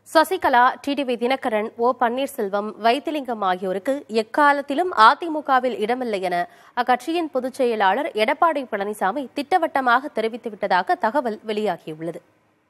சசிகலா டிடிவி தினகரன் ஓ பன்னீர்செல்வம் வைத்திலிங்கம் ஆகியோருக்கு எக்காலத்திலும் அதிமுகவில் இடமில்லை என அக்கட்சியின் பொதுச் செயலாளர் எடப்பாடி பழனிசாமி திட்டவட்டமாக தெரிவித்துவிட்டதாக தகவல் வெளியாகியுள்ளது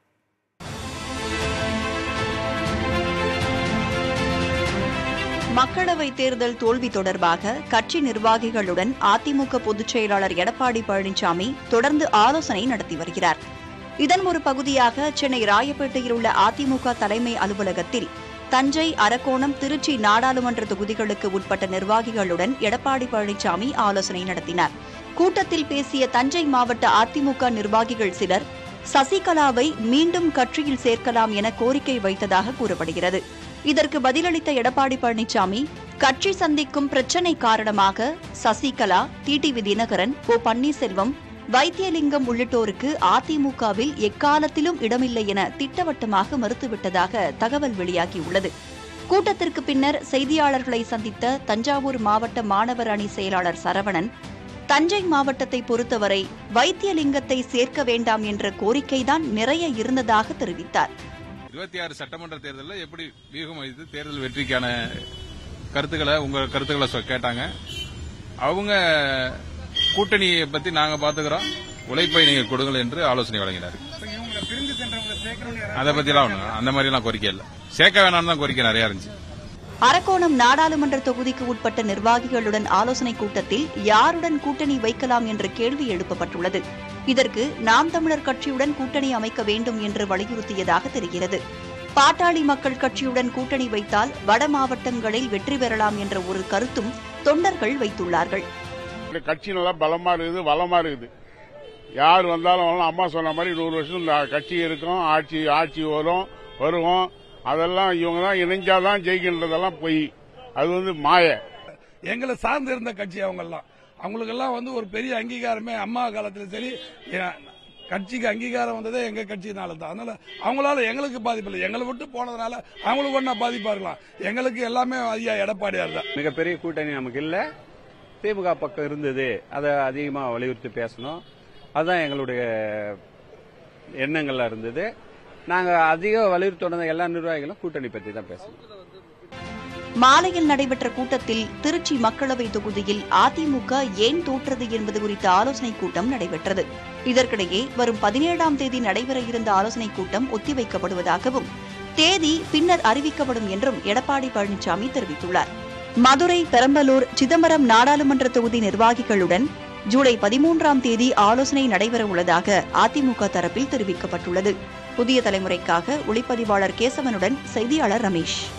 மக்களவைத் தேர்தல் தோல்வி தொடர்பாக கட்சி நிர்வாகிகளுடன் அதிமுக பொதுச் செயலாளர் எடப்பாடி பழனிசாமி தொடர்ந்து ஆலோசனை நடத்தி வருகிறார் இதன் ஒரு பகுதியாக சென்னை ராயப்பேட்டையில் உள்ள அதிமுக தலைமை அலுவலகத்தில் தஞ்சை அரக்கோணம் திருச்சி நாடாளுமன்ற தொகுதிகளுக்கு உட்பட்ட நிர்வாகிகளுடன் எடப்பாடி பழனிசாமி ஆலோசனை நடத்தினார் கூட்டத்தில் பேசிய தஞ்சை மாவட்ட அதிமுக நிர்வாகிகள் சிலர் சசிகலாவை மீண்டும் கட்சியில் சேர்க்கலாம் என கோரிக்கை வைத்ததாக கூறப்படுகிறது இதற்கு பதிலளித்த எடப்பாடி பழனிசாமி கட்சி சந்திக்கும் பிரச்சினை காரணமாக சசிகலா டிடிவி தினகரன் ஓ பன்னீர்செல்வம் வைத்தியலிங்கம் உள்ளிட்டோருக்கு அதிமுகவில் எக்காலத்திலும் இடமில்லை என திட்டவட்டமாக மறுத்துவிட்டதாக தகவல் வெளியாகியுள்ளது கூட்டத்திற்கு பின்னர் செய்தியாளர்களை சந்தித்த தஞ்சாவூர் மாவட்ட மாணவர் அணி செயலாளர் சரவணன் தஞ்சை மாவட்டத்தை பொறுத்தவரை வைத்தியலிங்கத்தை சேர்க்க வேண்டாம் என்ற கோரிக்கைதான் நிறைய இருந்ததாக தெரிவித்தார் இருபத்தி ஆறு சட்டமன்ற தேர்தலில் எப்படி வியூகம் வைத்து தேர்தல் வெற்றிக்கான கருத்துக்களை உங்க கருத்துக்களை சொ- கேட்டாங்க அவங்க கூட்டணியை பத்தி நாங்க பாத்துக்கிறோம் உழைப்பை நீங்க கொடுங்கள் என்று ஆலோசனை வழங்கினார் அதை பத்திலாம் ஒண்ணு அந்த மாதிரி எல்லாம் கோரிக்கை இல்ல சேர்க்க வேணாம்னு தான் கோரிக்கை நிறைய இருந்துச்சு அரக்கோணம் நாடாளுமன்ற தொகுதிக்கு உட்பட்ட நிர்வாகிகளுடன் ஆலோசனைக் கூட்டத்தில் யாருடன் கூட்டணி வைக்கலாம் என்ற கேள்வி எழுப்பப்பட்டுள்ளது இதற்கு நாம் தமிழர் கட்சியுடன் கூட்டணி அமைக்க வேண்டும் என்று வலியுறுத்தியதாக தெரிகிறது பாட்டாளி மக்கள் கட்சியுடன் கூட்டணி வைத்தால் வட மாவட்டங்களில் வெற்றி பெறலாம் என்ற ஒரு கருத்தும் தொண்டர்கள் வைத்துள்ளார்கள் இந்த கட்சி நல்லா பலமா இருக்குது வளமா இருக்குது யார் வந்தாலும் வரலாம். அம்மா சொன்ன மாதிரி நூறு வருஷம் இந்த கட்சி இருக்கும் ஆட்சி ஆட்சி வரும் வருவோம் அதெல்லாம் இவங்க தான் இணைஞ்சாதான் ஜெயிக்கின்றதெல்லாம் பொய் அது வந்து மாய எங்களை சார்ந்து இருந்த கட்சி அவங்கெல்லாம் அவங்களுக்கெல்லாம் வந்து ஒரு பெரிய அங்கீகாரமே அம்மா காலத்துல சரி எ- கட்சிக்கு அங்கீகாரம் வந்ததே எங்க கட்சியினால தான் அதனால அவங்களால எங்களுக்கு பாதிப்பு இல்லை எங்களை விட்டு போனதுனால அவங்களுக்கு ஒன்றா பாதிப்பா இருக்கலாம் எங்களுக்கு எல்லாமே ஐயா எடப்பாடியார் தான் மிகப்பெரிய கூட்டணி நமக்கு இல்ல திமுக பக்கம் இருந்தது அதை அதிகமா வலியுறுத்தி பேசணும் அதுதான் எங்களுடைய எண்ணங்கள்ல இருந்தது நாங்க அதிக வலியுறுத்தி எல்லா நிர்வாகிகளும் கூட்டணி பத்தி தான் பேசணும் மாலையில் நடைபெற்ற கூட்டத்தில் திருச்சி மக்களவை தொகுதியில் அதிமுக ஏன் தோற்றது என்பது குறித்த ஆலோசனைக் கூட்டம் நடைபெற்றது இதற்கிடையே வரும் பதினேழாம் தேதி நடைபெற இருந்த ஆலோசனைக் கூட்டம் ஒத்திவைக்கப்படுவதாகவும் தேதி பின்னர் அறிவிக்கப்படும் என்றும் எடப்பாடி பழனிசாமி தெரிவித்துள்ளார் மதுரை பெரம்பலூர் சிதம்பரம் நாடாளுமன்ற தொகுதி நிர்வாகிகளுடன் ஜூலை பதிமூன்றாம் தேதி ஆலோசனை நடைபெற உள்ளதாக அதிமுக தரப்பில் தெரிவிக்கப்பட்டுள்ளது புதிய தலைமுறைக்காக ஒளிப்பதிவாளர் கேசவனுடன் செய்தியாளர் ரமேஷ்